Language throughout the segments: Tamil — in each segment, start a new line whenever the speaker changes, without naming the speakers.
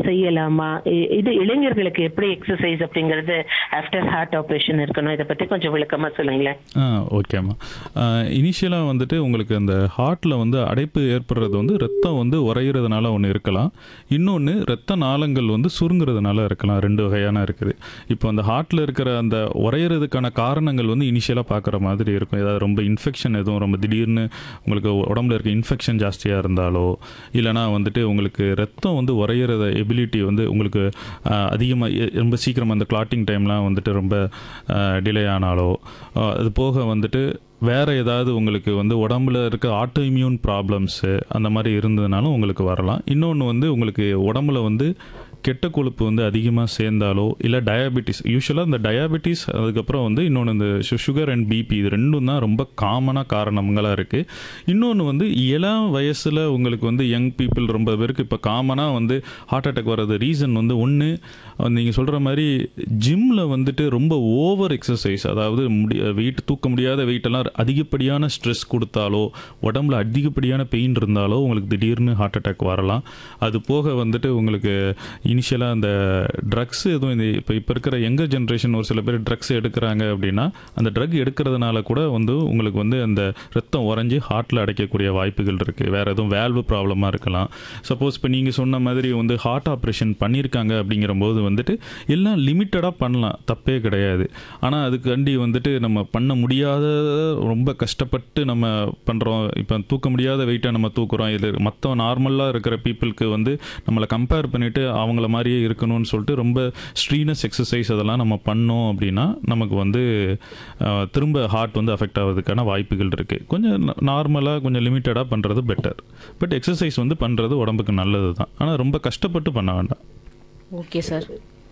செய்யலாமா இ- இது இளைஞர்களுக்கு எப்படி எக்ஸசைஸ் அப்படிங்கிறது ஆஃப்டர் ஹார்ட் ஆபரேஷன் இருக்கணும் இதை பத்தி கொஞ்சம் விளக்கமா சொல்லுங்களேன்
ஆ ஓகேம்மா இனிஷியலாக வந்துட்டு உங்களுக்கு அந்த ஹார்ட்டில் வந்து அடைப்பு ஏற்படுறது வந்து ரத்தம் வந்து உறையிறதுனால ஒன்று இருக்கலாம் இன்னொன்று ரத்த நாளங்கள் வந்து சுருங்குறதுனால இருக்கலாம் ரெண்டு வகையான இருக்குது இப்போ அந்த ஹார்ட்டில் இருக்கிற அந்த உறையிறதுக்கான காரணங்கள் வந்து இனிஷியலாக பார்க்குற மாதிரி இருக்கும் ஏதாவது ரொம்ப இன்ஃபெக்ஷன் எதுவும் ரொம்ப திடீர்னு உங்களுக்கு உடம்புல இருக்க இன்ஃபெக்ஷன் ஜாஸ்தியாக இருந்தாலோ இல்லைனா வந்துட்டு உங்களுக்கு ரத்தம் வந்து உறையிறத எபிலிட்டி வந்து உங்களுக்கு அதிகமாக ரொம்ப சீக்கிரம் அந்த கிளாட்டிங் டைம்லாம் வந்துட்டு ரொம்ப டிலே ஆனாலோ அஹ், அது போக வந்துட்டு வேறு ஏதாவது உங்களுக்கு வந்து உடம்புல இருக்க ஆட்டோ இம்யூன் ப்ராப்ளம்ஸு அந்த மாதிரி இருந்ததுனாலும் உங்களுக்கு வரலாம் இன்னொன்று வந்து உங்களுக்கு உடம்புல வந்து கெட்ட கொழுப்பு வந்து அதிகமாக சேர்ந்தாலோ இல்லை டயாபெட்டிஸ் யூஸ்வலாக இந்த டயாபெட்டிஸ் அதுக்கப்புறம் வந்து இன்னொன்று இந்த சுகர் அண்ட் பிபி இது ரெண்டும் தான் ரொம்ப காமனாக காரணங்களாக இருக்குது இன்னொன்று வந்து இளம் வயசில் உங்களுக்கு வந்து யங் பீப்புள் ரொம்ப பேருக்கு இப்போ காமனாக வந்து ஹார்ட் அட்டாக் வர்றது ரீசன் வந்து ஒன்று நீங்கள் சொல்கிற மாதிரி ஜிம்மில் வந்துட்டு ரொம்ப ஓவர் எக்ஸசைஸ் அதாவது முடி வெயிட் தூக்க முடியாத வெயிட்டெல்லாம் அதிகப்படியான ஸ்ட்ரெஸ் கொடுத்தாலோ உடம்புல அதிகப்படியான பெயின் இருந்தாலோ உங்களுக்கு திடீர்னு ஹார்ட் அட்டாக் வரலாம் அது போக வந்துட்டு உங்களுக்கு இனிஷியலாக அந்த ட்ரக்ஸ் எதுவும் இந்த இப்போ இப்போ இருக்கிற யங்கர் ஜென்ரேஷன் ஒரு சில பேர் ட்ரக்ஸ் எடுக்கிறாங்க அப்படின்னா அந்த ட்ரக் எடுக்கிறதுனால கூட வந்து உங்களுக்கு வந்து அந்த ரத்தம் உறைஞ்சி ஹார்ட்டில் அடைக்கக்கூடிய வாய்ப்புகள் இருக்குது வேறு எதுவும் வேல்வு ப்ராப்ளமாக இருக்கலாம் சப்போஸ் இப்போ நீங்கள் சொன்ன மாதிரி வந்து ஹார்ட் ஆப்ரேஷன் பண்ணியிருக்காங்க அப்படிங்கிற போது வந்துட்டு எல்லாம் லிமிட்டடாக பண்ணலாம் தப்பே கிடையாது ஆனால் அதுக்காண்டி வந்துட்டு நம்ம பண்ண முடியாத ரொம்ப கஷ்டப்பட்டு நம்ம பண்ணுறோம் இப்போ தூக்க முடியாத வெயிட்டை நம்ம தூக்குறோம் இது மற்ற நார்மலாக இருக்கிற பீப்புளுக்கு வந்து நம்மளை கம்பேர் பண்ணிவிட்டு அவங்கள மாதிரியே இருக்கணும்னு சொல்லிட்டு ரொம்ப ஸ்ட்ரீனஸ் எக்ஸசைஸ் அதெல்லாம் நம்ம பண்ணோம் அப்படின்னா நமக்கு வந்து அஹ், திரும்ப ஹார்ட் வந்து அஃபெக்ட் ஆகிறதுக்கான வாய்ப்புகள் இருக்குது கொஞ்சம் நார்மலாக கொஞ்சம் லிமிட்டடாக பண்ணுறது பெட்டர் பட் எக்ஸசைஸ் வந்து பண்ணுறது உடம்புக்கு நல்லது தான் ஆனால் ரொம்ப கஷ்டப்பட்டு பண்ண வேண்டாம்
ஓகே சார்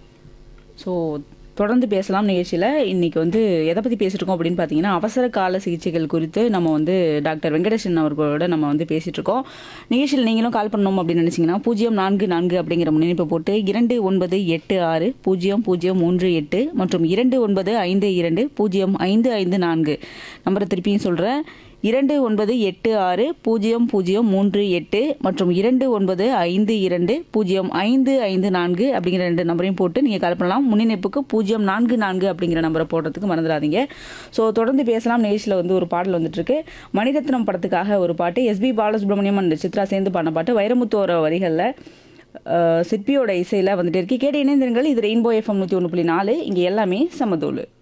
ஸோ தொடர்ந்து பேசலாம் நிகழ்ச்சியில் இன்னைக்கு வந்து எதை பற்றி பேசிட்டு இருக்கோம் அப்படின்னு பார்த்தீங்கன்னா அவசர கால சிகிச்சைகள் குறித்து நம்ம வந்து டாக்டர் வெங்கடேசன் அவர்களோட நம்ம வந்து பேசிட்டு இருக்கோம் நிகழ்ச்சியில் நீங்களும் கால் பண்ணணும் அப்படின்னு நினச்சிங்கன்னா பூஜ்ஜியம் நான்கு நான்கு அப்படிங்கிற முன்னிணைப்பை போட்டு இரண்டு ஒன்பது எட்டு ஆறு பூஜ்ஜியம் பூஜ்ஜியம் மூன்று எட்டு மற்றும் இரண்டு ஒன்பது ஐந்து இரண்டு பூஜ்ஜியம் ஐந்து ஐந்து நான்கு நம்பரை திருப்பியும் சொல்கிறேன் இரண்டு ஒன்பது எட்டு ஆறு பூஜ்ஜியம் பூஜ்ஜியம் மூன்று எட்டு மற்றும் இரண்டு ஒன்பது ஐந்து இரண்டு பூஜ்ஜியம் ஐந்து ஐந்து நான்கு அப்படிங்கிற ரெண்டு நம்பரையும் போட்டு நீங்கள் கால் பண்ணலாம் முன்னிணைப்புக்கு பூஜ்ஜியம் நான்கு நான்கு அப்படிங்கிற நம்பரை போடுறதுக்கு மறந்துடாதீங்க ஸோ தொடர்ந்து பேசலாம் நிகழ்ச்சியில் வந்து ஒரு பாடல் வந்துட்டு இருக்கு மணிரத்னம் படத்துக்காக ஒரு பாட்டு எஸ்பி பாலசுப்ரமணியம் அண்ட் சித்ரா சேர்ந்து பாடின பாட்டு வைரமுத்தோர வரிகளில் சிற்பியோட இசையில் வந்துட்டு இருக்கு கேட்டு இணைந்திருங்கள் இது ரெயின்போ எஃப்எம் நூற்றி ஒன்று புள்ளி நாலு இங்கே எல்லாமே சமதோலு